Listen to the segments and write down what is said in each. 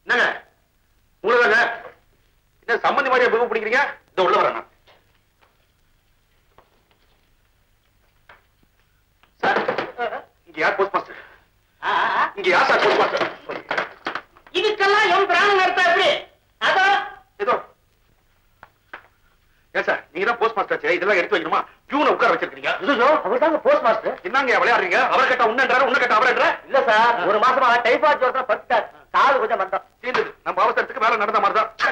என்னங்க உங்களதாங்க என்ன சம்மந்தி மாதிரியா பிகு பிடிக்கிறீங்க இந்த உள்ள வரேன் நான். சார் இங்க யார் போஸ்ட் மாஸ்டர் இங்க யார் சார் போஸ்ட் மாஸ்டர் இதுக்கெல்லாம் என் பிராணம் நடத்தா எப்படி அதோ ஏதோ ஏன் சார் நீங்க தான் போஸ்ட் மாஸ்டர் இதெல்லாம் எடுத்து வைக்கணுமா பியூனை உட்கார வச்சிருக்கீங்க அவர் தாங்க போஸ்ட் மாஸ்டர் என்னங்க விளையாடுறீங்க அவரை கேட்டா உன்னன்றாரு உன்ன கேட்டா அவரன்ற இல்ல சார் ஒரு மாசமா டைபாய்டு ஜுரத்துல படுத்தார் காது கொஞ்சம் மந்தம் தீர்ந்தது நம்ம அவசரத்துக்கு வேலை நடந்த மாதிரி தான்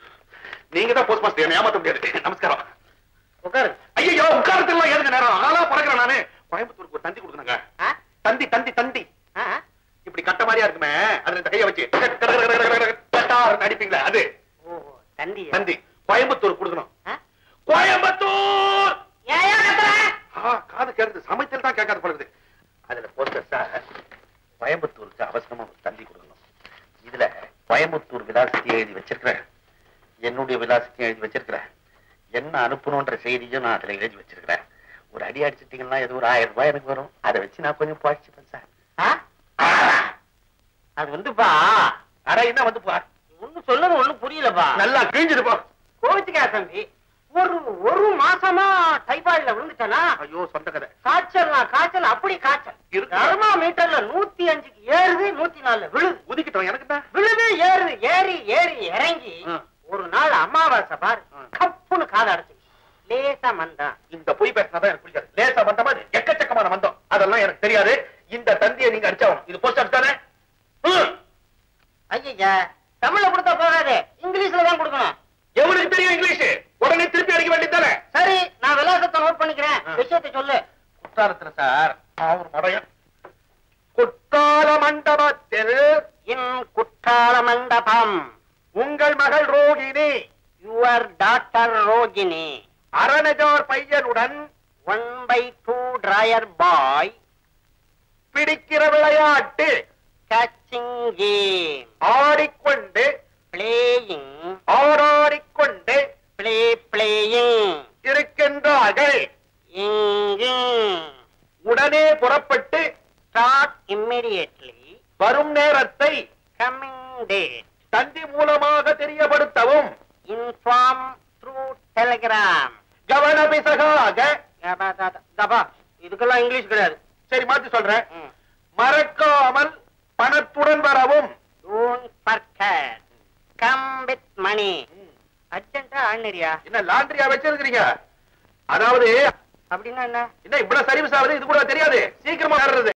நீங்க தான் போஸ்ட் மாஸ்டர் என்ன ஏமாத்த முடியாது நமஸ்காரம் உட்காரு ஐயோ உட்காரத்துலாம் ஏதுங்க நேரம் ஆளா பறக்கிறேன் நானு கோயம்புத்தூருக்கு ஒரு தந்தி கொடுக்கணுங்க ஆ? தந்தி தந்தி தந்தி ஆ? இப்படி கட்ட மாதிரியா இருக்குமே அதுல இந்த கைய வச்சு கட்டார் அடிப்பீங்களா அது ஓஹோ தண்டி தந்தி கோயம்புத்தூர் கொடுக்கணும் ஆ? கோயம்புத்தூர் ஏயா கத்துற? ஆ, காது கேக்குது சமைத்தல் தான் கேட்காது பழகுது அதுல போஸ்டர் சார் கோயம்புத்தூருக்கு அவசரமா ஒரு தந்தி கொடுக்கணும் இதுல கோயம்புத்தூர் விலாசத்தை எழுதி வச்சிருக்கிறேன் என்னுடைய விலாசத்தையும் எழுதி வச்சிருக்கிறேன் என்ன அனுப்பணும்ன்ற செய்தியும் நான் அதுல எழுதி வச்சிருக்கிறேன் ஒரு அடி அடிச்சிட்டீங்கன்னா ஏதோ ஒரு ஆயிரம் ரூபாய் எனக்கு வரும் அதை வச்சு நான் கொஞ்சம் படிச்சுப்பேன் சார் ஆ? அது வந்துப்பா அட என்ன வந்து பா ஒண்ணு சொல்லுங்க ஒண்ணும் புரியலப்பா நல்லா கிழிஞ்சிட்டு போ கோவிச்சுக்கா தம்பி ஒரு ஒரு மாசமா டைபாய்டுல விழுந்துட்டனா ஐயோ சொந்த கதை காய்ச்சல்னா காய்ச்சல் அப்படி காய்ச்சல் இருக்கு. தர்மா மீட்டர்ல நூத்தி அஞ்சுக்கு ஏறுது நூத்தி நாலுல விழுது உதிக்கிட்டோம் எனக்கு என்ன விழுது ஏறுது ஏறி ஏறி இறங்கி ஆ. ஒரு நாள் அமாவாசை பாரு ஆ. கப்புன்னு காது அடைச்சு லேசா மந்தான் இந்த பொய் பேசினாதான் எனக்கு பிடிக்காது லேசா வந்தமா எக்கச்சக்கமான வந்தோம் அதெல்லாம் எனக்கு தெரியாது இந்த தந்தியை நீங்க அடிச்சாகணும் இது போஸ்ட் ஆஃபீஸ் தானே ம். ஐயா தமிழ்ல கொடுத்தா போகாது இங்கிலீஷ்ல தான் கொடுக்கணும் எவனுக்கு தெரியும் இங்கிலீஷ் உடனே திருப்பி அடிக்க வேண்டியது தானே சரி நான் விலாசத்தை நோட் பண்ணிக்கிறேன் ஆ. விஷயத்தை சொல்லு குற்றாலத்துல சார் அவர் மடையன் குற்றால மண்டபத்தில் இன் குற்றால மண்டபம் உங்கள் மகள் ரோகிணி யுவர் டாக்டர் ரோகிணி அரணஜோர் பையனுடன் one by two drawer boy பிடிக்கிற விளையாட்டு கேச்சிங் கேம் ஆடிக்கொண்டு பிளேயிங் ஆராடிக்கொண்டு பிளே பிளேயிங் இருக்கின்றார்கள் இங்கிங் உடனே புறப்பட்டு ஸ்டார்ட் இம்மிடியட்லி வரும் நேரத்தை கம்மிங் டேட் தந்தி மூலமாக தெரியப்படுத்தவும் இன்ஃபார்ம் த்ரூ டெலிகிராம் கவனபிசகாக தபா இதுக்கெல்லாம் இங்கிலீஷ் கிடையாது சரி மாத்தி சொல்றேன் மறக்காமல் பணத்துடன் வரவும் don't forget come with money அர்ஜென்ட்டா ஆர்டினரியா என்ன லாண்டரியா வச்சிருக்கிறீங்க அதாவது அப்படின்னா என்ன என்ன இவ்வளவு சர்வீஸ் ஆகுது இது கூட தெரியாது சீக்கிரமா வர்றது